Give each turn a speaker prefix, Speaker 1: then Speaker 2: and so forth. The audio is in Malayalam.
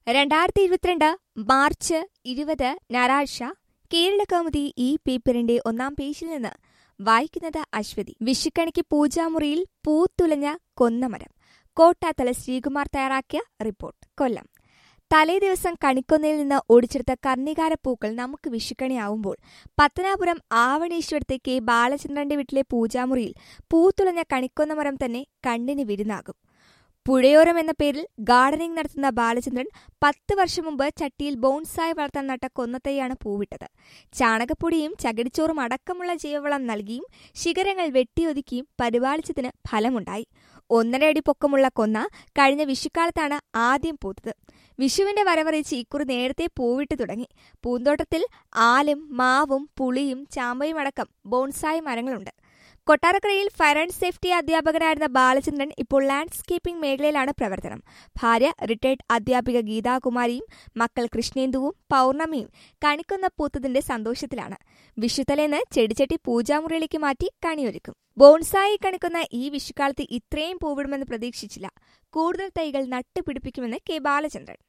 Speaker 1: രണ്ടായിരത്തി ഇരുപത്തിരണ്ട് മാർച്ച് ഇരുപത് ഞായറാഴ്ച കേരളകൗമുദി ഈ പേപ്പറിന്റെ ഒന്നാം പേജിൽ നിന്ന് വായിക്കുന്നത് അശ്വതി വിഷുക്കണിക്ക് പൂജാമുറിയിൽ പൂത്തുലഞ്ഞ കൊന്നമരം കോട്ടാത്തല ശ്രീകുമാർ തയ്യാറാക്കിയ റിപ്പോർട്ട് കൊല്ലം തലേ ദിവസം കണിക്കൊന്നയിൽ നിന്ന് ഒടിച്ചെടുത്ത കർണികാര പൂക്കൾ നമുക്ക് വിഷുക്കണിയാവുമ്പോൾ പത്തനാപുരം ആവണീശ്വരത്തെ കെ ബാലചന്ദ്രന്റെ വീട്ടിലെ പൂജാമുറിയിൽ പൂത്തുലഞ്ഞ കണിക്കൊന്ന മരം തന്നെ കണ്ണിന് വിരുന്നാകും പുഴയോരം എന്ന പേരിൽ ഗാർഡനിംഗ് നടത്തുന്ന ബാലചന്ദ്രൻ പത്ത് വർഷം മുമ്പ് ചട്ടിയിൽ ബോൺസായി വളർത്താൻ നട്ട കൊന്നത്തൈയാണ് പൂവിട്ടത് ചാണകപ്പൊടിയും ചകിടിച്ചോറും അടക്കമുള്ള ജൈവവളം നൽകിയും ശിഖരങ്ങൾ വെട്ടിയൊതുക്കിയും പരിപാലിച്ചതിന് ഫലമുണ്ടായി ഒന്നര അടി പൊക്കമുള്ള കൊന്ന കഴിഞ്ഞ വിഷുക്കാലത്താണ് ആദ്യം പൂത്തത് വിഷുവിന്റെ വരവറിയിച്ച് ഇക്കുറി നേരത്തെ പൂവിട്ട് തുടങ്ങി പൂന്തോട്ടത്തിൽ ആലും മാവും പുളിയും ചാമ്പയും അടക്കം ബോൺസായി മരങ്ങളുണ്ട് കൊട്ടാരക്കരയിൽ ഫയർ ആൻഡ് സേഫ്റ്റി അധ്യാപകനായിരുന്ന ബാലചന്ദ്രൻ ഇപ്പോൾ ലാൻഡ്സ്കേപ്പിംഗ് മേഖലയിലാണ് പ്രവർത്തനം ഭാര്യ റിട്ടയർഡ് അധ്യാപിക ഗീതാകുമാരിയും മക്കൾ കൃഷ്ണേന്ദുവും പൗർണമിയും കണിക്കൊന്ന പൂത്തതിന്റെ സന്തോഷത്തിലാണ് വിഷുത്തലേന്ന് ചെടിച്ചട്ടി പൂജാമുറിയിലേക്ക് മാറ്റി കണിയൊരുക്കും ബോൺസായി കണിക്കുന്ന ഈ വിഷുക്കാലത്ത് ഇത്രയും പൂവിടുമെന്ന് പ്രതീക്ഷിച്ചില്ല കൂടുതൽ തൈകൾ നട്ടുപിടിപ്പിക്കുമെന്ന് കെ ബാലചന്ദ്രൻ